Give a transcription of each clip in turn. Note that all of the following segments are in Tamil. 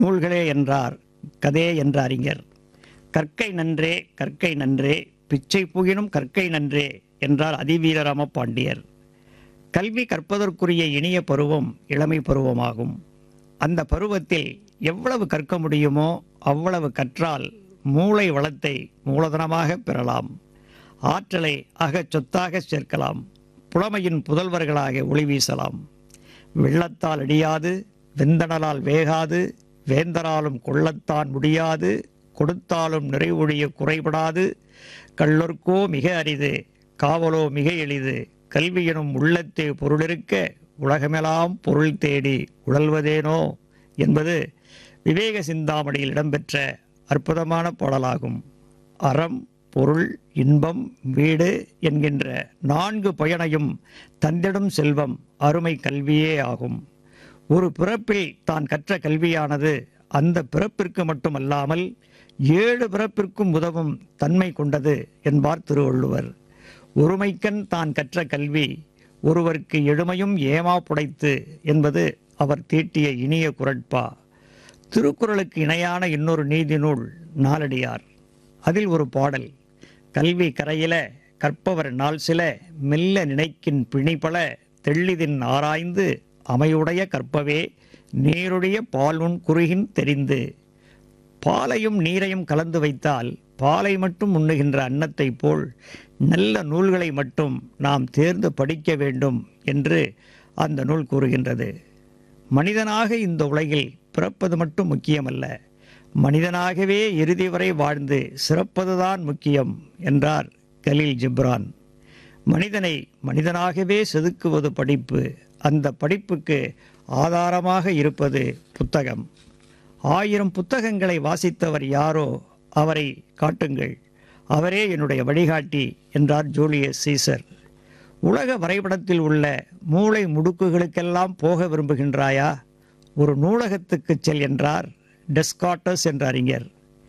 நூல்களே என்றார் கதே என்ற அறிஞர் கற்கை நன்றே கற்கை நன்றே பிச்சை புகினும் கற்கை நன்றே என்றார் அதிவீரராம பாண்டியர் கல்வி கற்பதற்குரிய இனிய பருவம் இளமை பருவமாகும் அந்த பருவத்தில் எவ்வளவு கற்க முடியுமோ அவ்வளவு கற்றால் மூளை வளத்தை மூலதனமாக பெறலாம் ஆற்றலை அகச் சொத்தாக சேர்க்கலாம் புலமையின் புதல்வர்களாக ஒளி வீசலாம் வெள்ளத்தால் அடியாது வெந்தணலால் வேகாது வேந்தராலும் கொள்ளத்தான் முடியாது கொடுத்தாலும் நிறைவொழிய குறைபடாது கள்ளொர்க்கோ மிக அரிது காவலோ மிக எளிது கல்வியெனும் உள்ளத்தே பொருளிருக்க உலகமெல்லாம் பொருள் தேடி உழல்வதேனோ என்பது விவேக சிந்தாமணியில் இடம்பெற்ற அற்புதமான பாடலாகும் அறம் பொருள் இன்பம் வீடு என்கின்ற நான்கு பயனையும் தந்திடும் செல்வம் அருமை கல்வியே ஆகும் ஒரு பிறப்பில் தான் கற்ற கல்வியானது அந்த பிறப்பிற்கு மட்டுமல்லாமல் ஏழு பிறப்பிற்கும் உதவும் தன்மை கொண்டது என்பார் திருவள்ளுவர் ஒருமைக்கண் தான் கற்ற கல்வி ஒருவருக்கு எழுமையும் ஏமா புடைத்து என்பது அவர் தீட்டிய இனிய குரட்பா திருக்குறளுக்கு இணையான இன்னொரு நீதி நூல் நாலடியார் அதில் ஒரு பாடல் கல்வி கரையில கற்பவர் நாள் சில மெல்ல நினைக்கின் பிணிபல தெள்ளிதின் ஆராய்ந்து அமையுடைய கற்பவே நீருடைய பாலுன் குறுகின் தெரிந்து பாலையும் நீரையும் கலந்து வைத்தால் பாலை மட்டும் உண்ணுகின்ற அன்னத்தைப் போல் நல்ல நூல்களை மட்டும் நாம் தேர்ந்து படிக்க வேண்டும் என்று அந்த நூல் கூறுகின்றது மனிதனாக இந்த உலகில் பிறப்பது மட்டும் முக்கியமல்ல மனிதனாகவே இறுதி வரை வாழ்ந்து சிறப்பதுதான் முக்கியம் என்றார் கலீல் ஜிப்ரான் மனிதனை மனிதனாகவே செதுக்குவது படிப்பு அந்த படிப்புக்கு ஆதாரமாக இருப்பது புத்தகம் ஆயிரம் புத்தகங்களை வாசித்தவர் யாரோ அவரை காட்டுங்கள் அவரே என்னுடைய வழிகாட்டி என்றார் ஜூலியஸ் சீசர் உலக வரைபடத்தில் உள்ள மூளை முடுக்குகளுக்கெல்லாம் போக விரும்புகின்றாயா ஒரு நூலகத்துக்கு செல் என்றார் டெஸ்காட்டஸ் என்ற அறிஞர்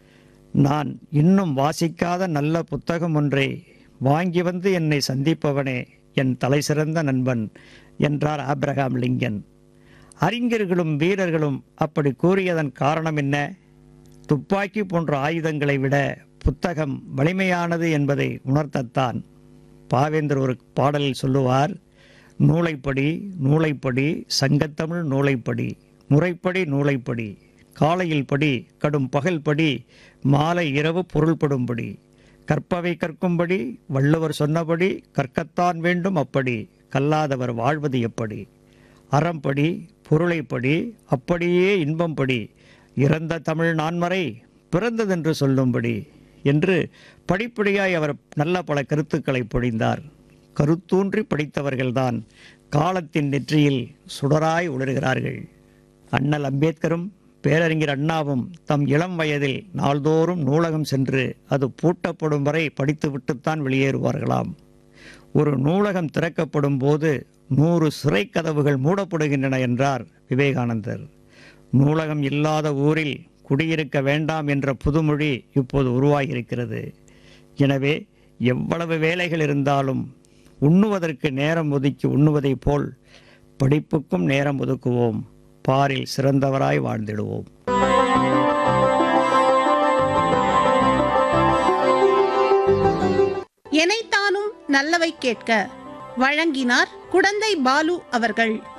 நான் இன்னும் வாசிக்காத நல்ல புத்தகம் ஒன்றை வாங்கி வந்து என்னை சந்திப்பவனே என் தலைசிறந்த நண்பன் என்றார் ஆப்ரஹாம் லிங்கன் அறிஞர்களும் வீரர்களும் அப்படி கூறியதன் காரணம் என்ன துப்பாக்கி போன்ற ஆயுதங்களை விட புத்தகம் வலிமையானது என்பதை உணர்த்தத்தான் பாவேந்தர் ஒரு பாடலில் சொல்லுவார் நூலைப்படி நூலைப்படி சங்கத்தமிழ் நூலைப்படி முறைப்படி நூலைப்படி காலையில் படி கடும் பகல் படி மாலை இரவு பொருள்படும்படி கற்பவை கற்கும்படி வள்ளுவர் சொன்னபடி கற்கத்தான் வேண்டும் அப்படி கல்லாதவர் வாழ்வது எப்படி அறம்படி பொருளைப்படி அப்படியே இன்பம் படி இறந்த தமிழ் நான்மறை பிறந்ததென்று சொல்லும்படி என்று படிப்படியாய் அவர் நல்ல பல கருத்துக்களை பொழிந்தார் கருத்தூன்றி படித்தவர்கள்தான் காலத்தின் நெற்றியில் சுடராய் ஒளிர்கிறார்கள் அண்ணல் அம்பேத்கரும் பேரறிஞர் அண்ணாவும் தம் இளம் வயதில் நாள்தோறும் நூலகம் சென்று அது பூட்டப்படும் வரை படித்துவிட்டுத்தான் வெளியேறுவார்களாம் ஒரு நூலகம் திறக்கப்படும் போது நூறு சிறை கதவுகள் மூடப்படுகின்றன என்றார் விவேகானந்தர் நூலகம் இல்லாத ஊரில் குடியிருக்க வேண்டாம் என்ற புதுமொழி இப்போது உருவாகியிருக்கிறது எனவே எவ்வளவு வேலைகள் இருந்தாலும் உண்ணுவதற்கு நேரம் ஒதுக்கி உண்ணுவதைப் போல் படிப்புக்கும் நேரம் ஒதுக்குவோம் பாரில் சிறந்தவராய் வாழ்ந்திடுவோம் எனைத்தானும் நல்லவை கேட்க வழங்கினார் குடந்தை பாலு அவர்கள்